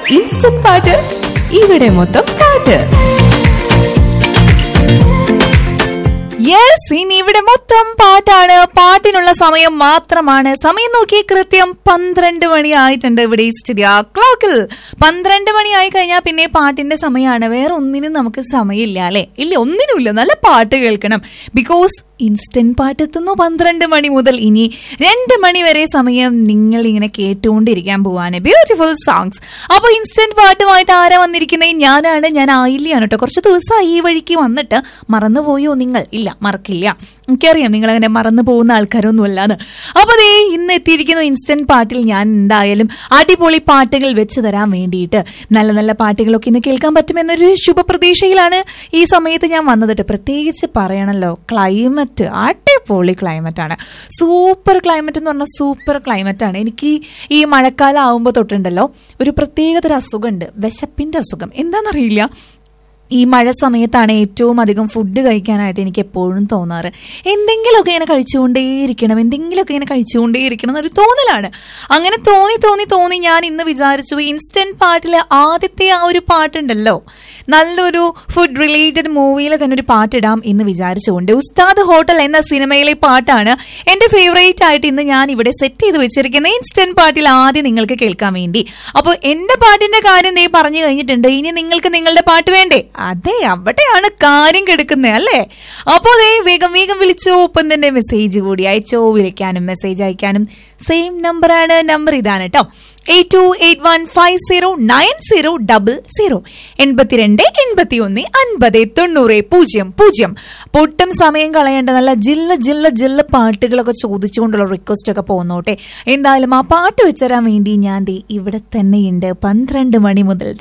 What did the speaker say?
Instant പാട്ട് ഇവിടെ മൊത്തം പാട്ട് യെസ് ഇനി ഇവിടെ മൊത്തം പാട്ടാണ് പാട്ടിനുള്ള സമയം മാത്രമാണ് സമയം നോക്കി കൃത്യം പന്ത്രണ്ട് മണി ആയിട്ടുണ്ട് ഇവിടെ സ്റ്റുഡിയോ ക്ലോക്കിൽ പന്ത്രണ്ട് മണി ആയി കഴിഞ്ഞാൽ പിന്നെ പാട്ടിന്റെ സമയമാണ് വേറെ ഒന്നിനും നമുക്ക് സമയമില്ല അല്ലെ ഇല്ല ഒന്നിനുമില്ല നല്ല പാട്ട് കേൾക്കണം ബിക്കോസ് ഇൻസ്റ്റന്റ് പാട്ട് എത്തുന്നു പന്ത്രണ്ട് മണി മുതൽ ഇനി രണ്ട് മണി വരെ സമയം നിങ്ങൾ ഇങ്ങനെ കേട്ടുകൊണ്ടിരിക്കാൻ പോവാണ് ബ്യൂട്ടിഫുൾ സോങ്സ് അപ്പൊ ഇൻസ്റ്റന്റ് പാട്ടുമായിട്ട് ആരാ വന്നിരിക്കുന്നത് ഞാനാണ് ഞാൻ ആയില്ലാണ് കേട്ടോ കുറച്ച് ദിവസമായി ഈ വഴിക്ക് വന്നിട്ട് മറന്നുപോയോ നിങ്ങൾ ഇല്ല മറക്കില്ല എനിക്കറിയാം നിങ്ങൾ അങ്ങനെ മറന്നു പോകുന്ന ആൾക്കാരൊന്നും അല്ലാന്ന് അപ്പൊ ദേ ഇന്ന് എത്തിയിരിക്കുന്ന ഇൻസ്റ്റന്റ് പാട്ടിൽ ഞാൻ എന്തായാലും അടിപൊളി പാട്ടുകൾ വെച്ച് തരാൻ വേണ്ടിയിട്ട് നല്ല നല്ല പാട്ടുകളൊക്കെ ഇന്ന് കേൾക്കാൻ പറ്റുമെന്നൊരു ശുഭപ്രതീക്ഷയിലാണ് ഈ സമയത്ത് ഞാൻ വന്നത് ട്ടോ. പ്രത്യേകിച്ച് പറയണല്ലോ ക്ലൈമറ്റ് അടിപൊളി ക്ലൈമറ്റ് ആണ് സൂപ്പർ ക്ലൈമറ്റ് എന്ന് പറഞ്ഞാൽ സൂപ്പർ ക്ലൈമറ്റ് ആണ് എനിക്ക് ഈ മഴക്കാലം ആവുമ്പോൾ തൊട്ടുണ്ടല്ലോ ഒരു പ്രത്യേകതര അസുഖമുണ്ട് വിശപ്പിന്റെ അസുഖം എന്താണെന്നറിയില്ല ഈ മഴ സമയത്താണ് ഏറ്റവും അധികം ഫുഡ് കഴിക്കാനായിട്ട് എനിക്ക് എപ്പോഴും തോന്നാറ് എന്തെങ്കിലുമൊക്കെ ഇങ്ങനെ കഴിച്ചുകൊണ്ടേയിരിക്കണം എന്തെങ്കിലുമൊക്കെ ഇങ്ങനെ കഴിച്ചുകൊണ്ടേയിരിക്കണം എന്നൊരു തോന്നലാണ് അങ്ങനെ തോന്നി തോന്നി തോന്നി ഞാൻ ഇന്ന് വിചാരിച്ചു ഇൻസ്റ്റന്റ് പാട്ടിലെ ആദ്യത്തെ ആ ഒരു പാട്ടുണ്ടല്ലോ നല്ലൊരു ഫുഡ് റിലേറ്റഡ് മൂവിയിൽ തന്നെ ഒരു പാട്ടിടാം എന്ന് വിചാരിച്ചുകൊണ്ട് ഉസ്താദ് ഹോട്ടൽ എന്ന സിനിമയിലെ പാട്ടാണ് എന്റെ ഫേവറേറ്റ് ആയിട്ട് ഇന്ന് ഞാൻ ഇവിടെ സെറ്റ് ചെയ്ത് വെച്ചിരിക്കുന്ന ഇൻസ്റ്റന്റ് പാട്ടിൽ ആദ്യം നിങ്ങൾക്ക് കേൾക്കാൻ വേണ്ടി അപ്പോൾ എന്റെ പാട്ടിന്റെ കാര്യം ദേ പറഞ്ഞു കഴിഞ്ഞിട്ടുണ്ട് ഇനി നിങ്ങൾക്ക് നിങ്ങളുടെ പാട്ട് വേണ്ടേ അതെ അവിടെയാണ് കാര്യം കെടുക്കുന്നത് അല്ലേ അപ്പോ ദേ വേഗം വേഗം വിളിച്ചോ ഒപ്പം തന്നെ മെസ്സേജ് കൂടി അയച്ചോ വിളിക്കാനും മെസ്സേജ് അയക്കാനും സെയിം നമ്പറാണ് നമ്പർ ഇതാണ് കേട്ടോ eight two eight one five zero nine zero double zero എൺപത്തിരണ്ട് എൺപത്തി ഒന്ന് അൻപത് തൊണ്ണൂറ് പൂജ്യം പൂജ്യം അപ്പൊ ഒട്ടും സമയം കളയേണ്ട നല്ല ജില്ല ജില്ല ജില്ല പാട്ടുകളൊക്കെ ചോദിച്ചുകൊണ്ടുള്ള റിക്വസ്റ്റ് ഒക്കെ പോന്നോട്ടെ എന്തായാലും ആ പാട്ട് വെച്ചരാൻ വേണ്ടി ഞാൻ ദേ ഇവിടെ തന്നെയുണ്ട് പന്ത്രണ്ട് മണി മുതൽ